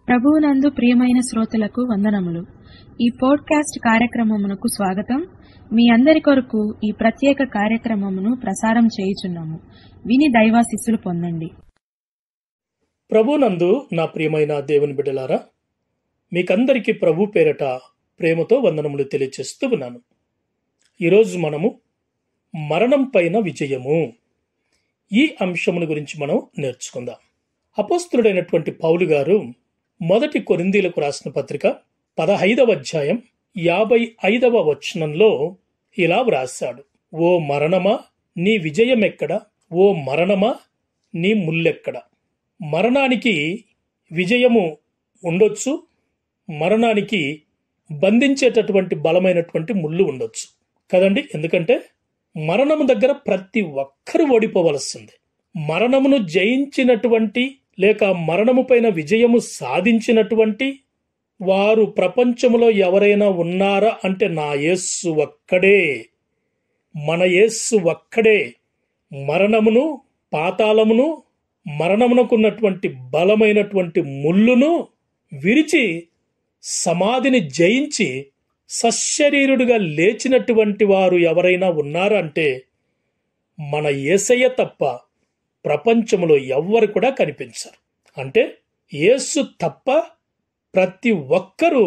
ప్రభువునందు ప్రియమైన శ్రోతలకు వందనములు ఈ పోడ్కాస్ట్ కార్యక్రమమునకు స్వాగతం మీ అందరి కొరకు ఈ ప్రత్యేక కార్యక్రమమును ప్రసారం చేయుచున్నాము విని దైవాశిస్సులు పొందండి ప్రభునందు నా ప్రియమైన దేవుని బిడ్డలారా మీకందరికీ ప్రభు పేరట ప్రేమతో వందనములు తెలియచేస్తూ ఉన్నాను ఈరోజు మనము మరణం పైన విజయము ఈ అంశముల గురించి మనం నేర్చుకుందాం అపోస్తుడైనటువంటి పౌలు గారు మొదటి కొరిందీలకు రాసిన పత్రిక పదహైదవ అధ్యాయం యాభై ఐదవ వచనంలో ఇలా వ్రాశాడు ఓ మరణమా నీ విజయమెక్కడ ఓ మరణమా నీ ముల్లెక్కడ మరణానికి విజయము ఉండొచ్చు మరణానికి బంధించేటటువంటి బలమైనటువంటి ముళ్ళు ఉండొచ్చు కదండి ఎందుకంటే మరణము దగ్గర ప్రతి ఒక్కరూ ఓడిపోవలసింది మరణమును జయించినటువంటి లేక మరణము పైన విజయము సాధించినటువంటి వారు ప్రపంచములో ఎవరైనా ఉన్నారా అంటే నా యేస్సు ఒక్కడే మన యేస్సు ఒక్కడే మరణమును పాతాళమును మరణమునకున్నటువంటి బలమైనటువంటి ముళ్ళును విరిచి సమాధిని జయించి సశరీరుడిగా లేచినటువంటి వారు ఎవరైనా ఉన్నారంటే మన ఏసయ్య తప్ప ప్రపంచంలో ఎవ్వరు కూడా కనిపించరు అంటే యేసు తప్ప ప్రతి ఒక్కరూ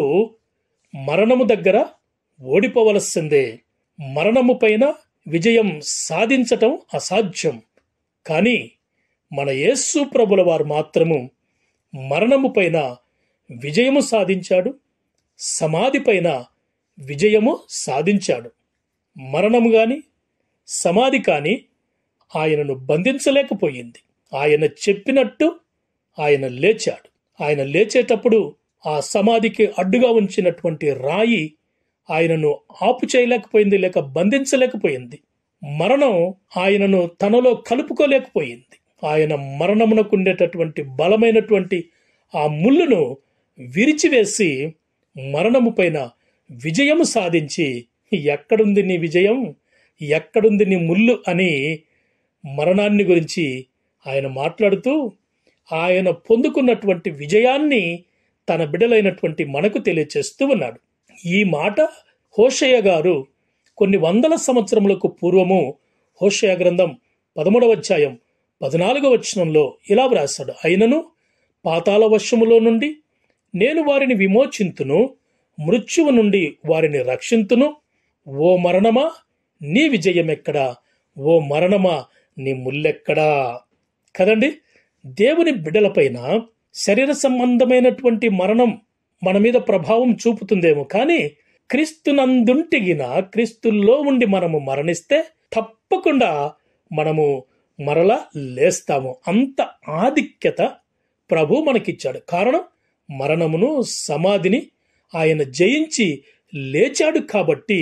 మరణము దగ్గర ఓడిపోవలసిందే మరణము పైన విజయం సాధించటం అసాధ్యం కానీ మన యేసు ప్రభుల వారు మాత్రము మరణము పైన విజయము సాధించాడు సమాధి పైన విజయము సాధించాడు మరణము గాని సమాధి కాని ఆయనను బంధించలేకపోయింది ఆయన చెప్పినట్టు ఆయన లేచాడు ఆయన లేచేటప్పుడు ఆ సమాధికి అడ్డుగా ఉంచినటువంటి రాయి ఆయనను ఆపు చేయలేకపోయింది లేక బంధించలేకపోయింది మరణం ఆయనను తనలో కలుపుకోలేకపోయింది ఆయన మరణమునకుండేటటువంటి బలమైనటువంటి ఆ ముళ్ళును విరిచివేసి మరణము పైన విజయము సాధించి ఎక్కడుంది నీ విజయం ఎక్కడుంది నీ ముళ్ళు అని మరణాన్ని గురించి ఆయన మాట్లాడుతూ ఆయన పొందుకున్నటువంటి విజయాన్ని తన బిడలైనటువంటి మనకు తెలియచేస్తూ ఉన్నాడు ఈ మాట హోషయ్య గారు కొన్ని వందల సంవత్సరములకు పూర్వము హోషయ గ్రంథం పదమూడవ అధ్యాయం పద్నాలుగవ వచనంలో ఇలా వ్రాశాడు అయినను పాతాళ వశములో నుండి నేను వారిని విమోచింతును మృత్యువు నుండి వారిని రక్షింతును ఓ మరణమా నీ విజయమెక్కడా ఓ మరణమా నీ ముల్లెక్కడా కదండి దేవుని బిడ్డలపైన శరీర సంబంధమైనటువంటి మరణం మన మీద ప్రభావం చూపుతుందేమో కానీ క్రీస్తునందుంటిగిన క్రీస్తుల్లో ఉండి మనము మరణిస్తే తప్పకుండా మనము మరలా లేస్తాము అంత ఆధిక్యత ప్రభు మనకిచ్చాడు కారణం మరణమును సమాధిని ఆయన జయించి లేచాడు కాబట్టి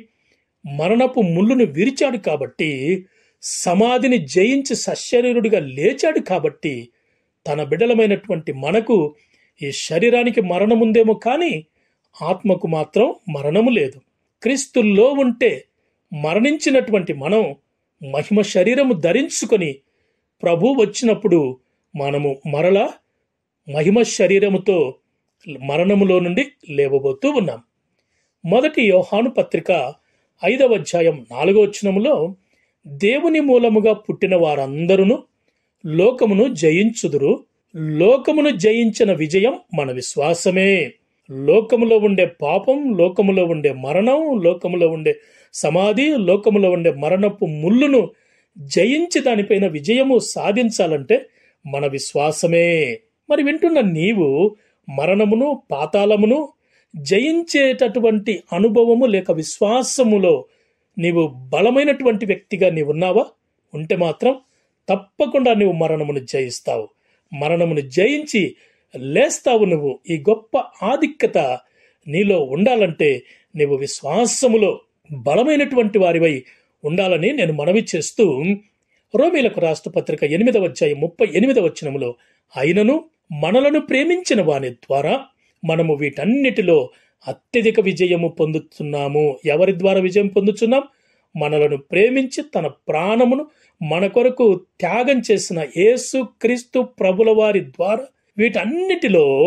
మరణపు ముళ్ళును విరిచాడు కాబట్టి సమాధిని జయించి సశరీరుడిగా లేచాడు కాబట్టి తన బిడలమైనటువంటి మనకు ఈ శరీరానికి మరణముందేమో కానీ ఆత్మకు మాత్రం మరణము లేదు క్రీస్తుల్లో ఉంటే మరణించినటువంటి మనం మహిమ శరీరము ధరించుకొని ప్రభు వచ్చినప్పుడు మనము మరలా మహిమ శరీరముతో మరణములో నుండి లేవబోతూ ఉన్నాం మొదటి యోహాను పత్రిక ఐదవ అధ్యాయం నాలుగో వచనములో దేవుని మూలముగా పుట్టిన వారందరూ లోకమును జయించుదురు లోకమును జయించిన విజయం మన విశ్వాసమే లోకములో ఉండే పాపం లోకములో ఉండే మరణం లోకములో ఉండే సమాధి లోకములో ఉండే మరణపు ముళ్ళును జయించి దానిపైన విజయము సాధించాలంటే మన విశ్వాసమే మరి వింటున్న నీవు మరణమును పాతాళమును జయించేటటువంటి అనుభవము లేక విశ్వాసములో నీవు బలమైనటువంటి వ్యక్తిగా నీవు ఉన్నావా ఉంటే మాత్రం తప్పకుండా నువ్వు మరణమును జయిస్తావు మరణమును జయించి లేస్తావు నువ్వు ఈ గొప్ప ఆధిక్యత నీలో ఉండాలంటే నీవు విశ్వాసములో బలమైనటువంటి వారివై ఉండాలని నేను మనవి చేస్తూ రోమీలకు రాష్ట్ర పత్రిక ఎనిమిదవ అధ్యాయం ముప్పై ఎనిమిదవ వచనములో అయినను మనలను ప్రేమించిన వాని ద్వారా మనము వీటన్నిటిలో అత్యధిక విజయము పొందుతున్నాము ఎవరి ద్వారా విజయం పొందుతున్నాం మనలను ప్రేమించి తన ప్రాణమును మన కొరకు త్యాగం చేసిన యేసు క్రీస్తు ప్రభుల వారి ద్వారా వీటన్నిటిలో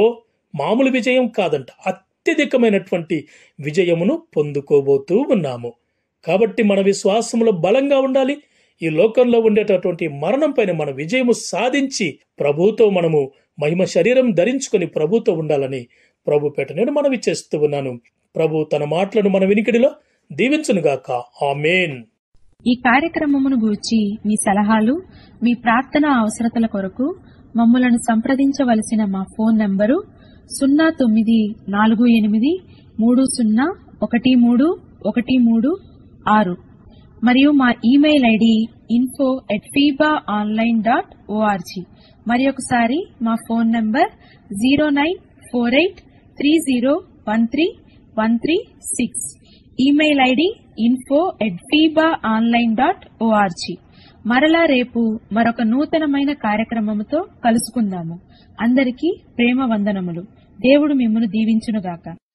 మామూలు విజయం కాదంట అత్యధికమైనటువంటి విజయమును పొందుకోబోతూ ఉన్నాము కాబట్టి మన విశ్వాసములో బలంగా ఉండాలి ఈ లోకంలో ఉండేటటువంటి మరణం పైన మన విజయము సాధించి ప్రభుతో మనము మహిమ శరీరం ధరించుకొని ప్రభుతో ఉండాలని ప్రభు పేట నేను మనవి చేస్తూ ఉన్నాను ప్రభు తన మాటలను మన వినికిడిలో దీవించునుగాక ఆమెన్ ఈ కార్యక్రమమును గూర్చి మీ సలహాలు మీ ప్రార్థన అవసరతల కొరకు మమ్మలను సంప్రదించవలసిన మా ఫోన్ నంబరు సున్నా తొమ్మిది నాలుగు ఎనిమిది మూడు సున్నా ఒకటి మూడు ఒకటి మూడు ఆరు మరియు మా email ID info at Fiba online dot O R G మరి ఒకసారి మా phone number zero nine four eight three zero one three one three six email ID info at Fiba online dot O R G మరలా రేపు మరొక నూతనమైన కార్యక్రమముతో కలుసుకుందాము అందరికీ ప్రేమ వందనములు దేవుడు మిమ్మను దీవించునుగాక